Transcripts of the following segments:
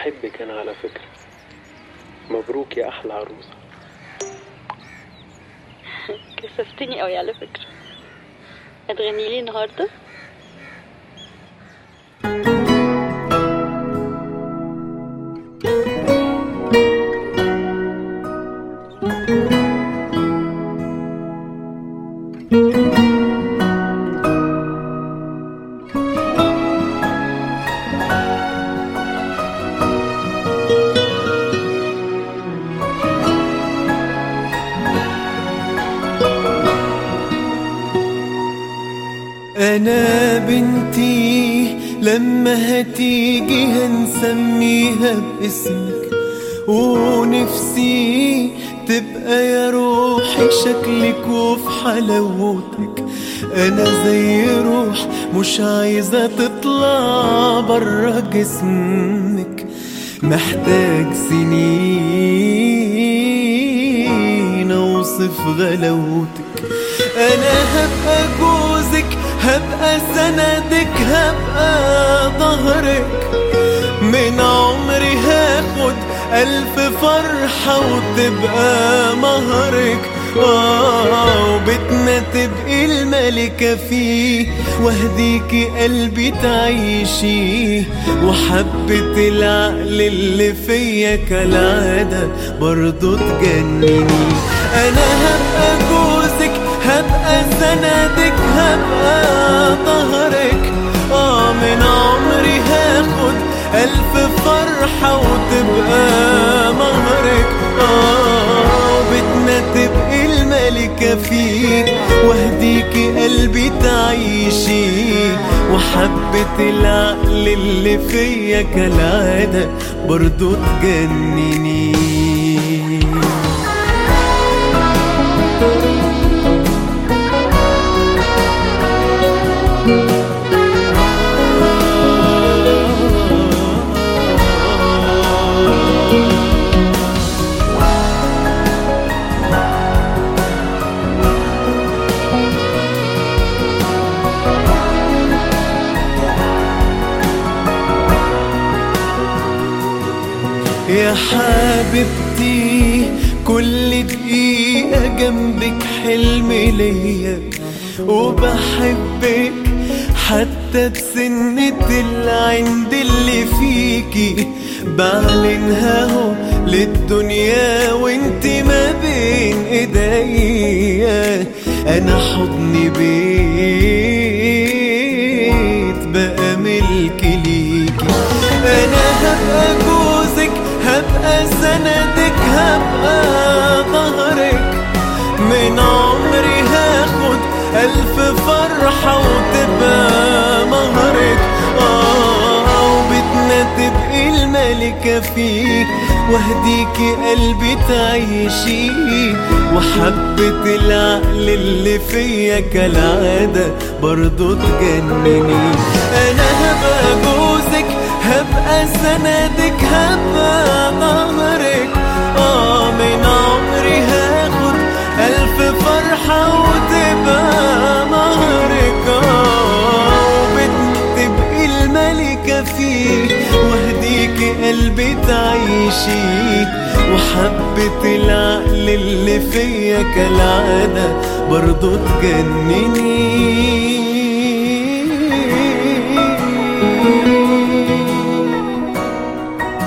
بحبك انا على فكرة مبروك يا احلى عروسة كسفتني قوي على فكرة هتغني لي النهاردة أنا بنتي لما هتيجي هنسميها باسمك ونفسي تبقى يا روحي شكلك وفي حلاوتك أنا زي روح مش عايزة تطلع برا جسمك محتاج سنين أوصف غلاوتك أنا هبقى جوزك هبقى سندك هبقى ظهرك من عمري هاخد ألف فرحة وتبقى مهرك آه وبيتنا تبقي الملكة فيه واهديكي قلبي تعيشي وحبة العقل اللي فيا كالعادة برضو تجنني أنا هبقى جوزك هبقى سندك هبقى ظهرك آه من عمري هاخد ألف فرحة وتبقى مهرك آه بيتنا تبقي الملكة فيك واهديكي قلبي تعيشي وحبة العقل اللي فيا كالعادة برضو تجنني يا حبيبتي كل دقيقة جنبك حلم ليا وبحبك حتى بسنة العند اللي فيكي بعلنها اهو للدنيا وانت ما بين ايديا انا حضني بيت بقى ملك ليكي انا هبقى جوزك هبقى سندك هبقى ظهرك من عمري هاخد ألف فرحة وتبقى مهرك آه وبيتنا تبقي الملكة فيك واهديكي قلبي تعيشي وحبة العقل اللي فيا كالعادة برضو تجنني أنا هبقى جوزك هبقى سندك هبقى ظهرك آه من عمري هاخد ألف فرحة وتبقى مهرك آه وبتبقي الملكة فيك واهديكي قلبي تعيشي وحبة العقل اللي فيا كالعادة برضو تجنني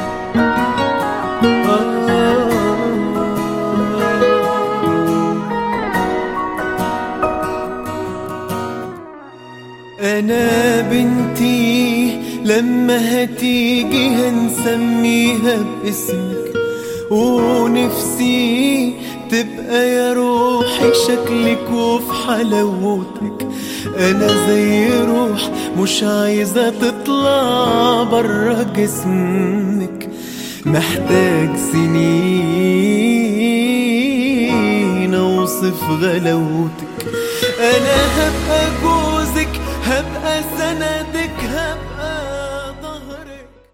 أنا بنتي لما هتيجي هنسميها باسمك ونفسي تبقى يا روحي شكلك وفي حلاوتك أنا زي روح مش عايزة تطلع برا جسمك محتاج سنين أوصف غلاوتك أنا هبقى